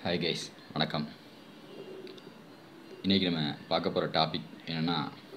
hi guys வணக்கம் இன்றைக்கி நம்ம பார்க்க போகிற டாபிக் என்னென்னா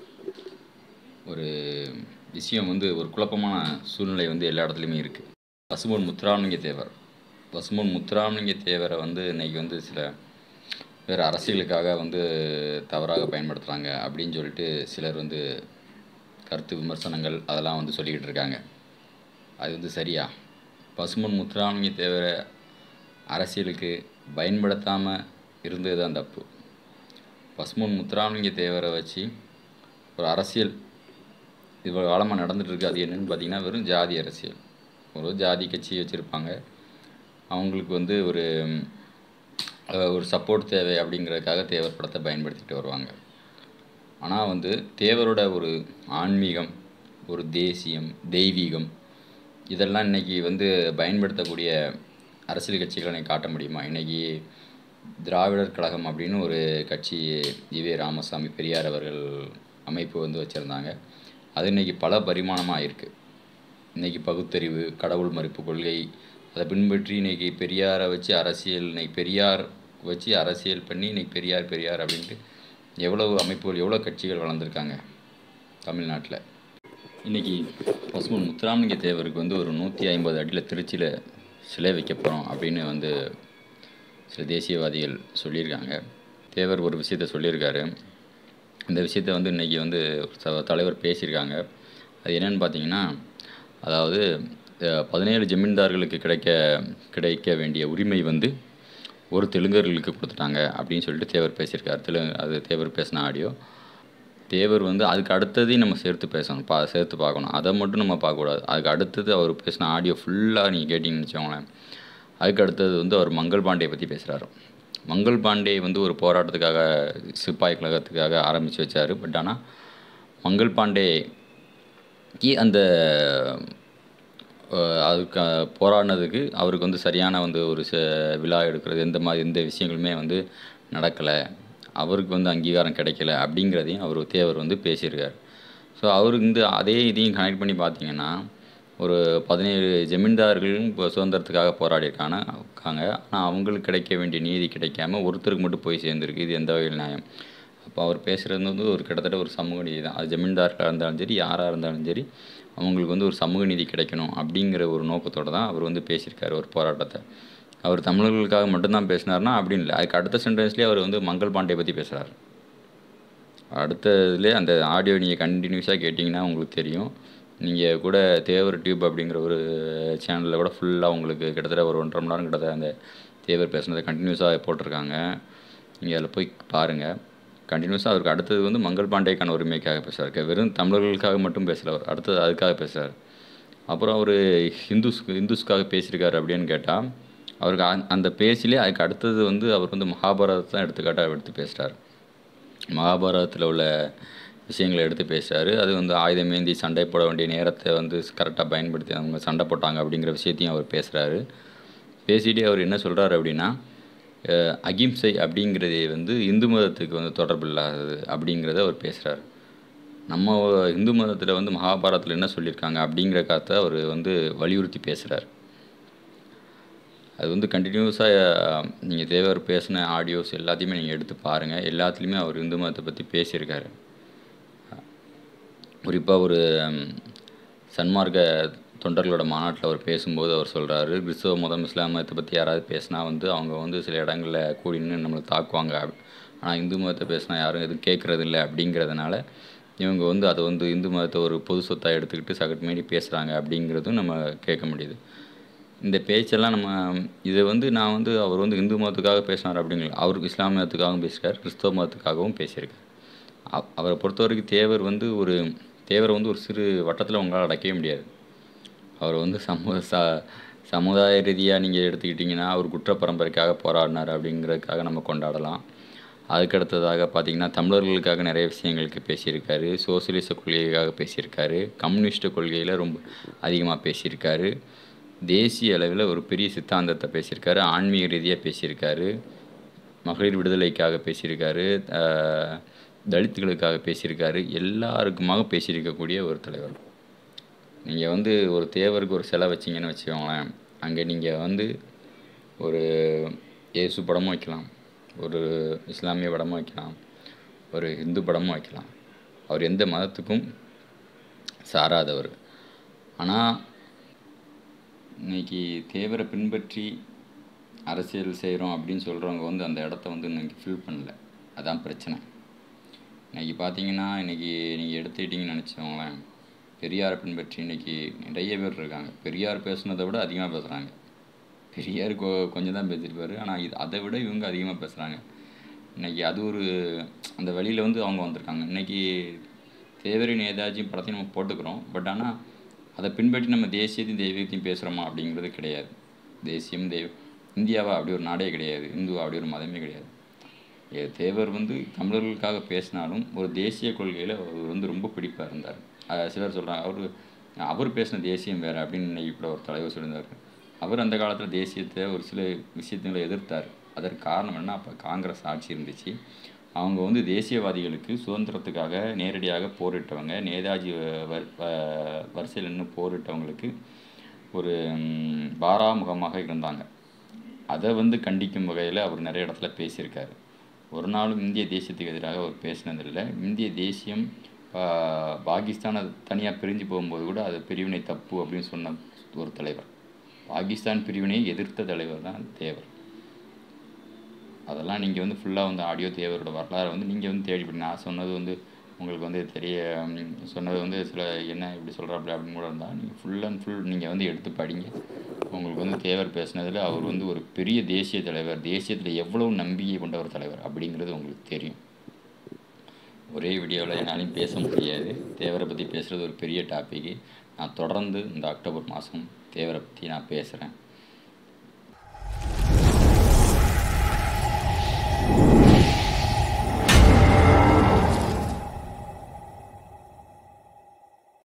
ஒரு விஷயம் வந்து ஒரு குழப்பமான சூழ்நிலை வந்து எல்லா இடத்துலையுமே இருக்குது பசும்பொன் முத்துராமலிங்க தேவர் பசும்பொன் முத்துராமலிங்க தேவரை வந்து இன்றைக்கி வந்து சில வேறு அரசியலுக்காக வந்து தவறாக பயன்படுத்துகிறாங்க அப்படின்னு சொல்லிட்டு சிலர் வந்து கருத்து விமர்சனங்கள் அதெல்லாம் வந்து சொல்லிக்கிட்டு இருக்காங்க அது வந்து சரியா பசும்பொன் முத்துராமலிங்க தேவரை அரசியலுக்கு பயன்படுத்தாமல் இருந்தது தான் தப்பு பசும்பொன் முத்துராமலிங்க தேவரை வச்சு ஒரு அரசியல் இவ்வளோ காலமாக நடந்துட்டு இருக்கு அது என்னன்னு பார்த்தீங்கன்னா வெறும் ஜாதி அரசியல் ஒரு ஜாதி கட்சி வச்சுருப்பாங்க அவங்களுக்கு வந்து ஒரு அஹ், ஒரு சப்போர்ட் தேவை அப்படிங்கிறதுக்காக தேவர் படத்தை பயன்படுத்திட்டு வருவாங்க ஆனால் வந்து தேவரோட ஒரு ஆன்மீகம் ஒரு தேசியம் தெய்வீகம் இதெல்லாம் இன்னைக்கு வந்து பயன்படுத்தக்கூடிய அரசியல் கட்சிகளை இன்னைக்கு காட்ட முடியுமா இன்னைக்கு திராவிடர் கழகம் அப்படின்னு ஒரு கட்சி ஈவே ராமசாமி பெரியார் அவர்கள் அமைப்பு வந்து வச்சுருந்தாங்க அது இன்னைக்கு பல பரிமாணமாக இருக்குது இன்னைக்கு பகுத்தறிவு கடவுள் மறுப்பு கொள்கை அதை பின்பற்றி இன்னைக்கு பெரியாரை வச்சு அரசியல் இன்னைக்கு பெரியார் வச்சு அரசியல் பண்ணி இன்னைக்கு பெரியார் பெரியார் அப்படின்ட்டு எவ்வளவு அமைப்புகள் எவ்வளோ கட்சிகள் வளர்ந்துருக்காங்க தமிழ்நாட்டில் இன்னைக்கு பசுமன் முத்துராமலிங்க தேவருக்கு வந்து ஒரு நூற்றி ஐம்பது அடியில் திருச்சியில் சிலை வைக்க போகிறோம் அப்படின்னு வந்து சில தேசியவாதிகள் சொல்லியிருக்காங்க தேவர் ஒரு விஷயத்த சொல்லியிருக்காரு இந்த விஷயத்த வந்து இன்றைக்கி வந்து ஒரு ச- தலைவர் பேசியிருக்காங்க அது என்னன்னு பார்த்தீங்கன்னா அதாவது அஹ், பதினேழு ஜமீன்தார்களுக்கு கிடைக்க கிடைக்க வேண்டிய உரிமை வந்து ஒரு தெலுங்கர்களுக்கு கொடுத்துட்டாங்க அப்படின்னு சொல்லிட்டு தேவர் பேசியிருக்காரு தெலுங்கு அது தேவர் பேசின ஆடியோ தேவர் வந்து அதுக்கு அடுத்ததையும் நம்ம சேர்த்து பேசணும் பா சேர்த்து பார்க்கணும் அதை மட்டும் நம்ம பார்க்கக்கூடாது அதுக்கு அடுத்தது அவர் பேசின ஆடியோ ஃபுல்லாக நீங்கள் கேட்டிங்கன்னு வச்சுக்கோங்களேன் அதுக்கு அடுத்தது வந்து அவர் மங்கள் பாண்டே பற்றி பேசுகிறாரு மங்கள் பாண்டே வந்து ஒரு போராட்டத்துக்காக சிப்பாய் கழகத்துக்காக ஆரம்பித்து வச்சார் பட் ஆனால் மங்கள் பாண்டே அந்த அஹ், அதுக்கு அஹ், போராடினதுக்கு அவருக்கு வந்து சரியான வந்து ஒரு ச விழா எடுக்கிறது எந்த மாதிரி எந்த விஷயங்களுமே வந்து நடக்கலை அவருக்கு வந்து அங்கீகாரம் கிடைக்கல அப்படிங்கிறதையும் அவர் தேவர் வந்து பேசியிருக்கார் ஸோ அவருக்கு வந்து அதே இதையும் கனெக்ட் பண்ணி பார்த்தீங்கன்னா ஒரு பதினேழு ஜமீன்தார்களும் இப்போ சுதந்திரத்துக்காக போராடியிருக்காங்க இருக்காங்க ஆனால் அவங்களுக்கு கிடைக்க வேண்டிய நீதி கிடைக்காம ஒருத்தருக்கு மட்டும் போய் சேர்ந்துருக்கு இது எந்த வகையில் நியாயம் அப்போ அவர் பேசுகிறது வந்து ஒரு கிட்டத்தட்ட ஒரு சமூக நீதி தான் அது ஜமீன்தார்களாக இருந்தாலும் சரி யாராக இருந்தாலும் சரி அவங்களுக்கு வந்து ஒரு சமூக நீதி கிடைக்கணும் அப்படிங்கிற ஒரு நோக்கத்தோடு தான் அவர் வந்து பேசியிருக்காரு ஒரு போராட்டத்தை அவர் தமிழர்களுக்காக மட்டும்தான் பேசினார்னா அப்படின்னு இல்லை அதுக்கு அடுத்த சென்டென்ஸ்லேயே அவர் வந்து மங்கள் பாண்டே பற்றி பேசுகிறார் அடுத்த இதுலேயே அந்த ஆடியோ நீங்கள் கண்டினியூஸாக கேட்டிங்கன்னா உங்களுக்கு தெரியும் நீங்கள் கூட தேவர் டியூப் அப்படிங்கிற ஒரு சேனலில் கூட ஃபுல்லாக உங்களுக்கு கிட்டத்தட்ட ஒரு ஒன்றரை மணி நேரம் கிட்டத்தட்ட அந்த தேவர் பேசுனதை கண்டினியூஸாக போட்டிருக்காங்க நீங்கள் அதில் போய் பாருங்கள் கண்டினியூஸாக அவருக்கு அடுத்தது வந்து மங்கள் பாண்டேக்கான உரிமைக்காக பேசுகிறார் வெறும் தமிழர்களுக்காக மட்டும் பேசல அவர் அடுத்தது அதுக்காக பேசுகிறார் அப்புறம் அவர் ஹிந்துஸ் ஹிந்துஸ்க்காக பேசியிருக்காரு அப்படின்னு கேட்டால் அவருக்கு அந்த- அந்த பேச்சிலே அதுக்கு அடுத்தது வந்து அவர் வந்து மகாபாரதத்தை தான் எடுத்துக்காட்டாக எடுத்து பேசுகிறார் மகாபாரதத்தில் உள்ள விஷயங்களை எடுத்து பேசுகிறாரு அது வந்து ஆயுதமேந்தி சண்டை போட வேண்டிய நேரத்தை வந்து கரெக்டாக பயன்படுத்தி அவங்க சண்டை போட்டாங்க அப்படிங்கிற விஷயத்தையும் அவர் பேசுகிறாரு பேசிட்டு அவர் என்ன சொல்கிறாரு அப்படின்னா அஹ், அகிம்சை அப்படிங்கிறது வந்து இந்து மதத்துக்கு வந்து தொடர்பு இல்லாதது அப்படிங்கிறத அவர் பேசுகிறார் நம்ம இந்து மதத்தில் வந்து மகாபாரதத்தில் என்ன சொல்லியிருக்காங்க அப்படிங்கிற கருத்தை அவர் வந்து வலியுறுத்தி பேசுகிறார் அது வந்து கண்டினியூஸாக நீங்கள் தேவர் பேசின ஆடியோஸ் எல்லாத்தையுமே நீங்கள் எடுத்து பாருங்கள் எல்லாத்துலேயுமே அவர் இந்து மதத்தை பற்றி பேசியிருக்காரு குறிப்பாக ஒரு ம், சன்மார்க்க தொண்டர்களோட மாநாட்டில் அவர் பேசும்போது அவர் சொல்கிறாரு கிறிஸ்தவ மதம் இஸ்லாம் மதத்தை பற்றி யாராவது பேசினா வந்து அவங்க வந்து சில இடங்களில் கூடி நின்று நம்மளை தாக்குவாங்க ஆனால் இந்து மதத்தை பேசினா யாரும் எதுவும் கேட்குறது இல்லை அப்படிங்கிறதுனால இவங்க வந்து அதை வந்து இந்து மதத்தை ஒரு பொது சொத்தாக எடுத்துக்கிட்டு சகட்டு மீறி பேசுகிறாங்க அப்படிங்கிறதும் நம்ம கேட்க முடியுது இந்த பேச்செல்லாம் நம்ம இதை வந்து நான் வந்து அவர் வந்து இந்து மதத்துக்காக பேசினார் அப்படிங்கல அவருக்கு இஸ்லாம் மதத்துக்காகவும் பேசுகிறார் கிறிஸ்தவ மதத்துக்காகவும் பேசியிருக்கார் அவ- அவரை பொறுத்த வரைக்கும் தேவர் வந்து ஒரு தேவரை வந்து ஒரு சிறு வட்டத்தில் உங்களால் அடைக்கவே முடியாது அவர் வந்து சமூக ச சமுதாய ரீதியாக நீங்கள் எடுத்துக்கிட்டிங்கன்னா அவர் குற்ற பரம்பரைக்காக போராடினார் அப்படிங்கிறதுக்காக நம்ம கொண்டாடலாம் அதுக்கடுத்ததாக பார்த்தீங்கன்னா தமிழர்களுக்காக நிறைய விஷயங்களுக்கு பேசியிருக்காரு சோசியலிச கொள்கைக்காக பேசியிருக்காரு கம்யூனிஸ்ட் கொள்கையில் ரொம்ப அதிகமாக பேசியிருக்காரு தேசிய அளவில் ஒரு பெரிய சித்தாந்தத்தை பேசியிருக்காரு ஆன்மீக ரீதியாக பேசியிருக்காரு மகளிர் விடுதலைக்காக பேசியிருக்காரு அஹ், தலித்துகளுக்காக பேசியிருக்காரு எல்லாருக்குமாக பேசியிருக்கக்கூடிய ஒரு தலைவர் நீங்கள் வந்து ஒரு தேவருக்கு ஒரு சிலை வச்சிங்கன்னு வச்சுக்கோங்களேன் அங்கே நீங்கள் வந்து ஒரு இயேசு படமும் வைக்கலாம் ஒரு இஸ்லாமிய படமும் வைக்கலாம் ஒரு இந்து படமும் வைக்கலாம் அவர் எந்த மதத்துக்கும் சாராதவர் ஆனால் இன்னைக்கு தேவரை பின்பற்றி அரசியல் செய்கிறோம் அப்படின்னு சொல்கிறவங்க வந்து அந்த இடத்த வந்து இன்னைக்கு ஃபில் பண்ணல அதான் பிரச்சனை இன்னைக்கு பார்த்தீங்கன்னா இன்னைக்கு நீங்கள் எடுத்துக்கிட்டிங்கன்னு நினச்சோங்களேன் பெரியாரை பின்பற்றி இன்னைக்கு நிறைய பேர் இருக்காங்க பெரியார் பேசுனதை விட அதிகமாக பேசுகிறாங்க பெரியார் கொ கொஞ்சம் தான் பேசியிருப்பாரு ஆனால் இது அதை விட இவங்க அதிகமாக பேசுகிறாங்க இன்னைக்கு அது ஒரு அந்த வழியில் வந்து அவங்க வந்திருக்காங்க இன்னைக்கு தேவரின் ஏதாச்சும் படத்தையும் நம்ம போட்டுக்கிறோம் பட் ஆனால் அதை பின்பற்றி நம்ம தேசியத்தையும் தெய்வத்தையும் பேசுகிறோமா அப்படிங்கிறது கிடையாது தேசியம் தெய்வ இந்தியாவா அப்படி ஒரு நாடே கிடையாது இந்துவா அப்படி ஒரு மதமே கிடையாது ஏ, தேவர் வந்து தமிழர்களுக்காக பேசினாலும் ஒரு தேசிய கொள்கையில் அவர் வந்து ரொம்ப பிடிப்பாக இருந்தார் அஹ் சிலர் சொல்கிறாங்க அவர் அவர் பேசின தேசியம் வேறு அப்படின்னு இன்னைக்கு கூட ஒரு தலைவர் சொல்லியிருந்தார் அவர் அந்த காலத்தில் தேசியத்தை ஒரு சில விஷயங்களை எதிர்த்தார் அதற்கு காரணம் என்ன அப்போ காங்கிரஸ் ஆட்சி இருந்துச்சு அவங்க வந்து தேசியவாதிகளுக்கு சுதந்திரத்துக்காக நேரடியாக போரிட்டவங்க நேதாஜி வ- வ- வரிசையில் நின்று போரிட்டவங்களுக்கு ஒரு ம், பாராமுகமாக இருந்தாங்க அதை வந்து கண்டிக்கும் வகையில் அவர் நிறைய இடத்துல பேசியிருக்காரு ஒரு நாளும் இந்திய தேசியத்துக்கு எதிராக அவர் பேசினதில்லை இந்திய தேசியம் பா- பாகிஸ்தானை தனியாக பிரிஞ்சு போகும்போது கூட அது பிரிவினை தப்பு அப்படின்னு சொன்ன ஒரு தலைவர் பாகிஸ்தான் பிரிவினையை எதிர்த்த தலைவர் தான் தேவர் அதெல்லாம் நீங்கள் வந்து ஃபுல்லாக வந்து ஆடியோ தேவரோட வரலாறை வந்து நீங்கள் வந்து தேடி போய் நான் சொன்னது வந்து உங்களுக்கு வந்து தெரிய ம், சொன்னது வந்து சில என்ன இப்படி சொல்கிறாப்புல அப்படின்னு கூட இருந்தால் நீங்கள் ஃபுல் அண்ட் ஃபுல் நீங்கள் வந்து எடுத்து படிங்க உங்களுக்கு வந்து தேவர் பேசுனதில் அவர் வந்து ஒரு பெரிய தேசிய தலைவர் தேசியத்தில் எவ்வளவு நம்பிக்கை கொண்ட ஒரு தலைவர் அப்படிங்கிறது உங்களுக்கு தெரியும் ஒரே வீடியோவில் என்னாலையும் பேச முடியாது தேவரை பற்றி பேசுகிறது ஒரு பெரிய டாப்பிக்கு நான் தொடர்ந்து இந்த அக்டோபர் மாதம் தேவரை பற்றி நான் பேசுகிறேன்